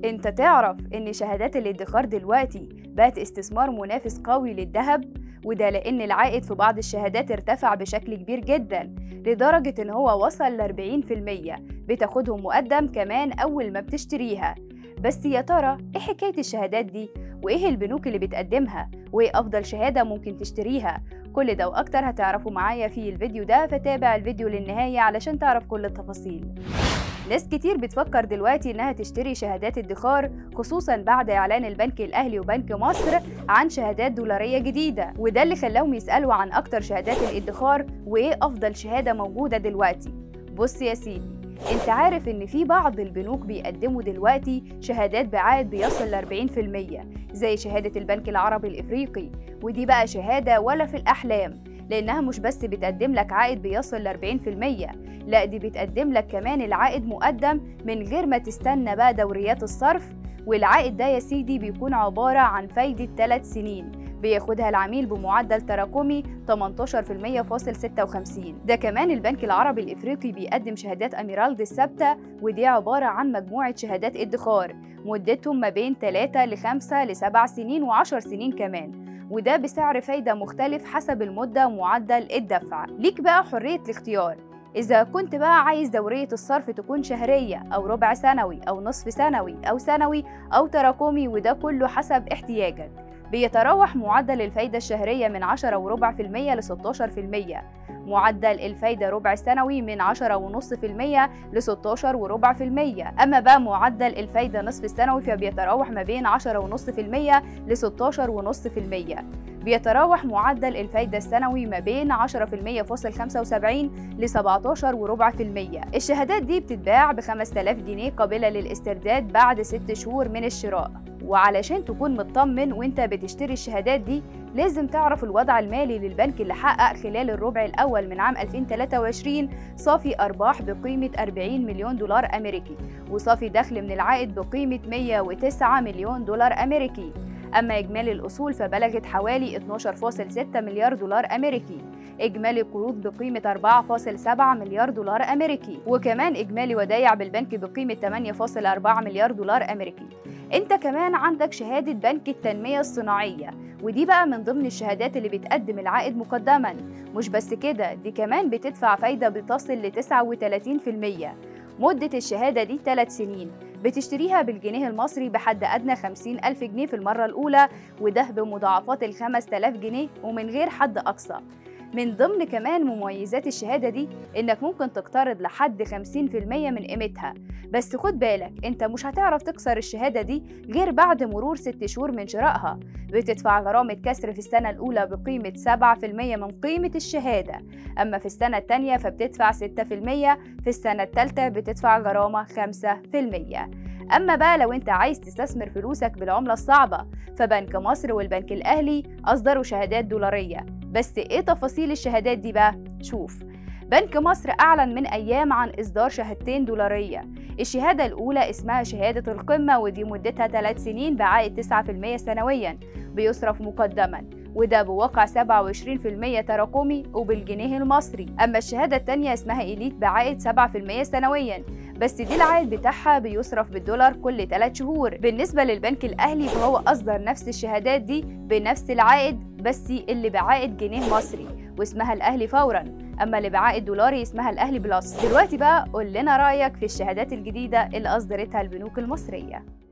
انت تعرف ان شهادات الادخار دلوقتي بقت استثمار منافس قوي للذهب وده لان العائد في بعض الشهادات ارتفع بشكل كبير جدا لدرجة ان هو وصل ل 40% بتاخدهم مقدم كمان اول ما بتشتريها بس يا ترى ايه حكاية الشهادات دي وايه البنوك اللي بتقدمها وايه افضل شهادة ممكن تشتريها كل ده واكتر هتعرفوا معايا في الفيديو ده فتابع الفيديو للنهاية علشان تعرف كل التفاصيل ناس كتير بتفكر دلوقتي انها تشتري شهادات ادخار خصوصا بعد اعلان البنك الاهلي وبنك مصر عن شهادات دولاريه جديده وده اللي خلاهم يسالوا عن اكتر شهادات الادخار وايه افضل شهاده موجوده دلوقتي بص يا سيدي انت عارف ان في بعض البنوك بيقدموا دلوقتي شهادات بعائد بيصل ل 40% زي شهاده البنك العربي الافريقي ودي بقى شهاده ولا في الاحلام لانها مش بس بتقدم لك عائد بيصل ل 40% لا دي بتقدم لك كمان العائد مقدم من غير ما تستنى بقى دوريات الصرف والعائد ده يا سيدي بيكون عبارة عن فايدة 3 سنين بياخدها العميل بمعدل تراكمي 18%.56 ده كمان البنك العربي الإفريقي بيقدم شهادات أميرالد الثابتة ودي عبارة عن مجموعة شهادات ادخار مدتهم ما بين 3 ل 5 ل 7 سنين و10 سنين كمان وده بسعر فايدة مختلف حسب المدة ومعدل الدفع ليك بقى حرية الاختيار إذا كنت بقى عايز دورية الصرف تكون شهرية أو ربع سنوي أو نصف سنوي أو سنوي أو تراكمي وده كله حسب احتياجك بيتراوح معدل الفايدة الشهرية من 10 وربع في المية ل 16 في المية معدل الفايدة ربع سنوي من 10 ونص في المية ل 16 وربع في المية أما بقى معدل الفايدة نصف السنوي فبيتراوح ما بين 10 ونص في المية ل 16 ونص في المية بيتراوح معدل الفايدة السنوي ما بين 10%.75 ل 17 وربع في المية الشهادات دي بتتباع ب 5000 جنيه قابلة للاسترداد بعد 6 شهور من الشراء وعلشان تكون مطمن وانت بتشتري الشهادات دي لازم تعرف الوضع المالي للبنك اللي حقق خلال الربع الأول من عام 2023 صافي أرباح بقيمة 40 مليون دولار أمريكي وصافي دخل من العائد بقيمة 109 مليون دولار أمريكي أما إجمالي الأصول فبلغت حوالي 12.6 مليار دولار أمريكي إجمالي قروض بقيمة 4.7 مليار دولار أمريكي وكمان إجمالي ودايع بالبنك بقيمة 8.4 مليار دولار أمريكي انت كمان عندك شهادة بنك التنمية الصناعية ودي بقى من ضمن الشهادات اللي بتقدم العائد مقدما مش بس كده دي كمان بتدفع فايدة بتصل ل 39% مدة الشهادة دي 3 سنين بتشتريها بالجنيه المصري بحد أدنى 50 ألف جنيه في المرة الأولى وده بمضاعفات ال 5000 جنيه ومن غير حد أقصى من ضمن كمان مميزات الشهادة دي إنك ممكن تقترض لحد 50% من قيمتها بس خد بالك أنت مش هتعرف تكسر الشهادة دي غير بعد مرور 6 شهور من شرائها بتدفع غرامة كسر في السنة الأولى بقيمة 7% من قيمة الشهادة أما في السنة التانية فبتدفع 6% في السنة التالتة بتدفع غرامة 5% أما بقى لو أنت عايز تستثمر فلوسك بالعملة الصعبة فبنك مصر والبنك الأهلي أصدروا شهادات دولارية بس إيه تفاصيل الشهادات دي بقى؟ شوف بنك مصر أعلن من أيام عن إصدار شهادتين دولارية الشهادة الأولى اسمها شهادة القمة ودي مدتها 3 سنين بعائد 9% سنويا بيصرف مقدما وده بواقع 27% تراكمي وبالجنيه المصري أما الشهادة التانية اسمها إليت بعائد 7% سنويا بس دي العائد بتاعها بيصرف بالدولار كل 3 شهور بالنسبة للبنك الأهلي فهو أصدر نفس الشهادات دي بنفس العائد بس اللي بعائد جنيه مصري واسمها الأهلي فورا أما اللي بعائد دولاري اسمها الأهلي بلس دلوقتي بقى قول لنا رأيك في الشهادات الجديدة اللي أصدرتها البنوك المصرية